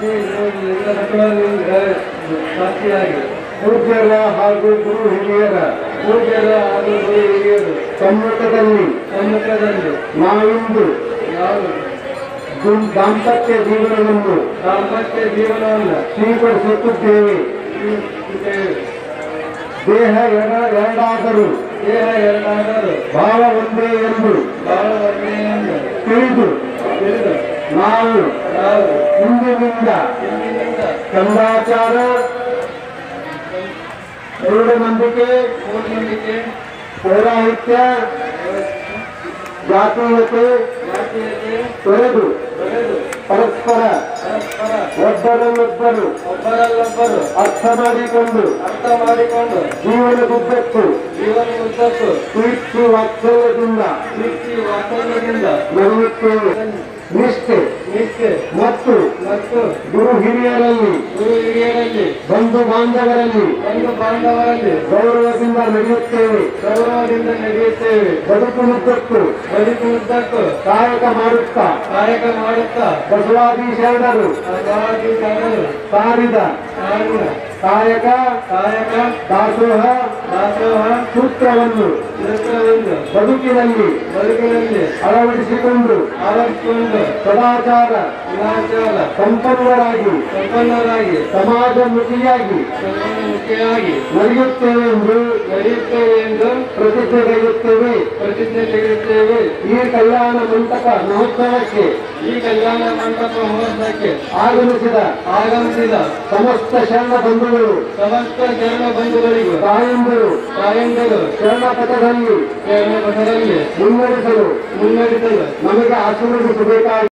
ಶಾಂತಿ ಎಲ್ಲ ಮಕ್ಕಳಲ್ಲಿ ಶಾಂತಿಯಾಗಿ ಪೂಜ್ಯರ ಹಾಗೂ ಗುರು ಹಿರಿಯರ ಪೂಜ್ಯರ ಹಾಗೂ ಗುರು ಹಿರಿಯರು ಸಮ್ಮುಖದಲ್ಲಿ ಸಮ್ಮುಖದಲ್ಲಿ ನಾವಿಂದು ನಾವು ದು- ದಾಂಪತ್ಯ ಜೀವನವನ್ನು ದಾಂಪತ್ಯ ಜೀವನವನ್ನು ಸ್ವೀಕರಿಸುತ್ತಿದ್ದೇವೆ ಸ್ವೀಕರಿಸುತ್ತೇವೆ. ದೇಹ ಎರ- ಎರಡಾದರೂ ದೇಹ ಎರಡಾದರೂ ಭಾವ ಒಂದೇ ಎಂದು ಬಹಳ ಒಳ್ಳೆಯನ್ನು ತಿಳಿದು ತಿಳಿದು ನಾವು ನಾವು ಇಂದಿನಿಂದ ಇಂದಿನಿಂದ ಚಂದಾಚಾರ ಮೂಢನಂಬಿಕೆ ಮೂಢನಂಬಿಕೆ ಪೌರಾಹಿತ್ಯ ಜಾತೀಯತೆ ಜಾತೀಯತೆ ತೊರೆದು ತೊರೆದು ಪರಸ್ಪರ ಪರಸ್ಪರ ಒಬ್ಬರನ್ನೊಬ್ಬರು ಒಬ್ಬರಲ್ಲೊಬ್ಬರು ಅರ್ಥ ಮಾಡಿಕೊಂಡು ಅರ್ಥ ಮಾಡಿಕೊಂಡು ಜೀವನದುದ್ದಕ್ಕೂ ಜೀವನದುದ್ದಕ್ಕೂ ಪ್ರೀತಿ ವಾತ್ಸಲ್ಯದಿಂದ ಪ್ರೀತಿ ವಾತ್ಸಲ್ಯದಿಂದ ನಡೆಯುತ್ತೇವೆ ನಿಷ್ಠೆ ನಿಷ್ಠೆ ಮತ್ತು ಮತ್ತು ಗುರು ಹಿರಿಯರಲ್ಲಿ ಗುರು ಹಿರಿಯರಲ್ಲಿ ಬಂಧು ಬಾಂಧವರಲ್ಲಿ ಬಂಧು ಬಾಂಧವರಲ್ಲಿ ಗೌರವದಿಂದ ನಡೆಯುತ್ತೇವೆ ಗೌರವದಿಂದ ನಡೆಯುತ್ತೇವೆ ಬದುಕುವುದಕ್ಕೂ ಬದುಕುವುದಕ್ಕೂ ಕಾಯಕ ಮಾಡುತ್ತಾ ಕಾಯಕ ಮಾಡುತ್ತಾ ಬಸವಾದಿ ಶರಣರು ಸಮಾಧಿ ಸಾಧರು ಸಾರಿದ ಸಾರಿದ ಕಾಯಕ ಕಾಯಕ ದಾಸೋಹ ದಾಸೋಹ ಸೂತ್ರವನ್ನು ಚಿತ್ರವನ್ನು ಬದುಕಿನಲ್ಲಿ ಬದುಕಿನಲ್ಲಿ ಅಳವಡಿಸಿಕೊಂಡು ಆವರಿಸಿಕೊಂಡು ಸದಾಚಾರ ಸದಾಚಾರ ಸಂಪನ್ನರಾಗಿ ಸಂಪನ್ನರಾಗಿ ಸಮಾಜಮುಖಿಯಾಗಿ ಮುಖ್ಯವಾಗಿ ನಡೆಯುತ್ತೇವೆ ಎಂದು ನಡೆಯುತ್ತೇವೆ ಎಂದು ಪ್ರತಿಜ್ಞೆಗೈಯುತ್ತೇವೆ ಪ್ರತಿಜ್ಞೆ ತೆಗೆಯುತ್ತೇವೆ ಈ ಕಲ್ಯಾಣ ಮಂಟಪ ಮಹೋತ್ಸವಕ್ಕೆ ಈ ಕಲ್ಯಾಣ ಮಂಟಪ ಮಹೋತ್ಸವಕ್ಕೆ ಆಗಮಿಸಿದ ಆಗಮಿಸಿದ ಸಮಸ್ತ ಶರಣ ಬಂಧುಗಳು ಸಮಸ್ತ ಶರಣ ಬಂಧುಗಳಿಗೂ ತಾಯಂದಿರು ತಾಯಂದಿರು ಶರಣ ಪಥದಲ್ಲಿ ಶರಣ ಪಥದಲ್ಲಿ ಮುನ್ನಡೆಸಲು ಮುನ್ನಡೆಸಲು ನಮಗೆ ಆಶೀರ್ವದಿಸಬೇಕಾಗಿ